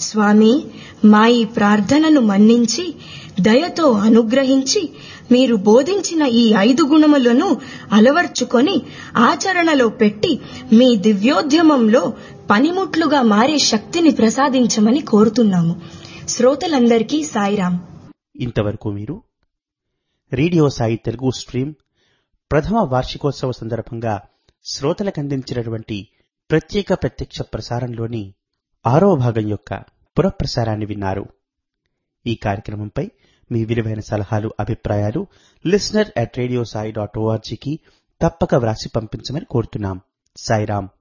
స్వామి మా ఈ ప్రార్థనను మన్నించి దయతో అనుగ్రహించి మీరు బోధించిన ఈ ఐదు గుణములను అలవర్చుకొని ఆచరణలో పెట్టి మీ దివ్యోద్యమంలో పనిముట్లుగా మారే శక్తిని ప్రసాదించమని కోరుతున్నాము శ్రోతలందరికీ సాయిరాం ఇంతవరకు మీరు రేడియో సాయి తెలుగు స్ట్రీమ్ ప్రథమ వార్షికోత్సవ సందర్భంగా శ్రోతలకు అందించినటువంటి ప్రత్యేక ప్రత్యక్ష ప్రసారంలోని ఆరవ భాగం యొక్క పునఃప్రసారాన్ని విన్నారు ఈ కార్యక్రమంపై మీ విలువైన సలహాలు అభిప్రాయాలు listener at radio Sai dot ఓఆర్జీకి తప్పక వ్రాసి పంపించమని కోరుతున్నాం సాయిరాం